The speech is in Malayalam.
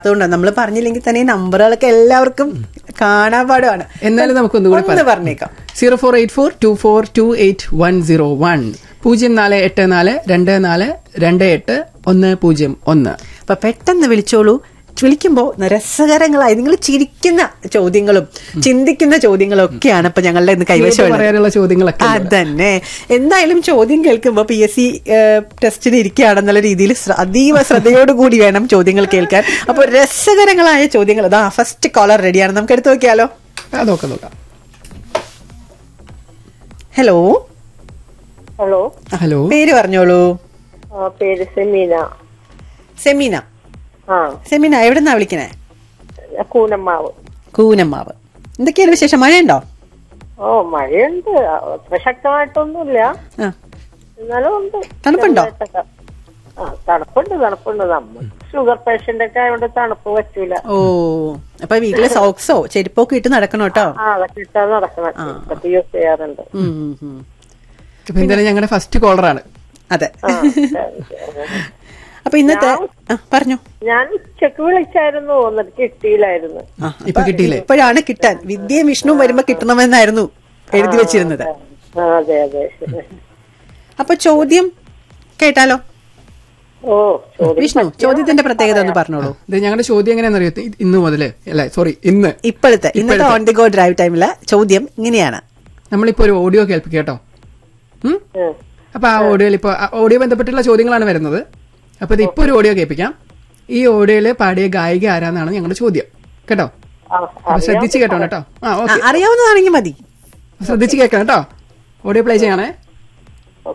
അതുകൊണ്ടാണ് നമ്മൾ പറഞ്ഞില്ലെങ്കിൽ തന്നെ ഈ നമ്പറുകളൊക്കെ എല്ലാവർക്കും കാണാൻ പാടുമാണ് എന്നാലും നമുക്കൊന്നുകൂടെ ഒന്ന് പറഞ്ഞേക്കാം zero four eight four two four two eight one zero one പൂജ്യം നാല് എട്ട് നാല് രണ്ട് നാല് രണ്ട് എട്ട് ഒന്ന് പൂജ്യം ഒന്ന് അപ്പൊ പെട്ടെന്ന് വിളിച്ചോളൂ വിളിക്കുമ്പോൾ രസകരങ്ങളായി നിങ്ങൾ ചിരിക്കുന്ന ചോദ്യങ്ങളും ചിന്തിക്കുന്ന ചോദ്യങ്ങളും ഒക്കെയാണ് ഇപ്പൊ ഞങ്ങളുടെ ഇന്ന് കൈവശം കേട്ട് പറയാനുള്ള ചോദ്യങ്ങളൊക്കെ ഉണ്ട്. അതന്നെ എന്തായാലും ചോദ്യം കേൾക്കുമ്പോൾ പി എസ് സി ടെസ്റ്റിന് ഇരിക്കുകയാണെന്നുള്ള രീതിയിൽ ശ്ര- അതീവ ശ്രദ്ധയോടുകൂടി വേണം ചോദ്യങ്ങൾ കേൾക്കാൻ അപ്പോൾ രസകരങ്ങളായ ചോദ്യങ്ങൾ അതാ ഫസ്റ്റ് കോളർ റെഡിയാണ് നമുക്ക് എടുത്തു നോക്കിയാലോ ആ നോക്കാം നോക്കാം ഹലോ ഹലോ ഹലോ പേര് പറഞ്ഞോളൂ ആ പേര് സെമീന സെമീന ആ സെമീന എവിടെന്നാ വിളിക്കണേ കൂനമ്മാവ് കൂനമ്മാവ് എന്തൊക്കെയാണ് വിശേഷം മഴയുണ്ടോ ഓ മഴയുണ്ട് അത്ര ശക്തമായിട്ടൊന്നുമില്ല ആ എന്നാലും ഉണ്ട് തണുപ്പുണ്ടോ? ചെറുതായിട്ടൊക്കെ. ആ തണുപ്പുണ്ട് തണുപ്പുണ്ട് നമ്മൾ ഷുഗർ പേഷ്യന്റ് ഒക്കെ ആയതുകൊണ്ട് തണുപ്പ് പറ്റൂല ഓ അപ്പൊ വീട്ടിലെ സോക്സോ ചെരുപ്പൊക്കെ ഇട്ട് നടക്കണം കേട്ടോ ആ അതൊക്കെ ഇട്ടാ നടക്കണം ഇതൊക്കെ യൂസ് ചെയ്യാറുണ്ട് ഉം, ഉം, ഉം. ഇപ്പൊ എന്തായാലും ഞങ്ങളുടെ ഫസ്റ്റ് കോളറാണ് അതെ ആ, ശരി, ശരി. അപ്പൊ ഇന്നത്തെ ആ, പറഞ്ഞോ ഞാൻ ഉച്ചക്ക് വിളിച്ചായിരുന്നു എന്നിട്ട് കിട്ടിയില്ലായിരുന്നു ആ, ഇപ്പൊ അപ്പൊ കിട്ടിയില്ലേ? ഇപ്പോഴാണ് കിട്ടാൻ വിദ്യയും വിഷ്ണു വരുമ്പോ കിട്ടണമെന്നായിരുന്നു എഴുതി വെച്ചിരുന്നത് ആ, അതെ അതെ അപ്പൊ ചോദ്യം കേട്ടാലോ ഓ ചോദ്യം വിഷ്ണു ചോദ്യത്തിന്റെ പ്രത്യേകത ഒന്ന് പറഞ്ഞോളൂ ഇത് ഞങ്ങളുടെ ചോദ്യം എങ്ങനെയാണെന്ന് അറിയോ ഇന്ന് മുതല് അല്ല സോറി ഇന്ന് ഇപ്പോഴത്തെ ഇന്നത്തെ ഓൺ ദി ഗോ ഡ്രൈവ് ടൈമിലെ ചോദ്യം ഇങ്ങനെയാണ് നമ്മളിപ്പോ ഒരു ഓഡിയോ കേൾപ്പിക്കുക കേട്ടോ ഉം? ഉം. അപ്പൊ ആ ഓഡിയോയിൽ ഇപ്പൊ ആ ഓഡിയോ ബന്ധപ്പെട്ടുള്ള ചോദ്യങ്ങളാണ് വരുന്നത് അപ്പൊ ഇത് ഇപ്പൊ ഒരു ഓഡിയോ കേൾപ്പിക്കാം ഈ ഓഡിയോയില് പാടിയ ഗായിക ആരാന്നാണ് ഞങ്ങളുടെ ചോദ്യം കേട്ടോ ആ, അപ്പൊ ശ്രദ്ധിച്ച് കേട്ടോ കേട്ടോ ആ ആ, ഓക്കെ അറിയാവുന്നതാണെങ്കിൽ മതി ശ്രദ്ധിച്ച് കേൾക്കണം കേട്ടോ ഓഡിയോ പ്ലേ ചെയ്യണേ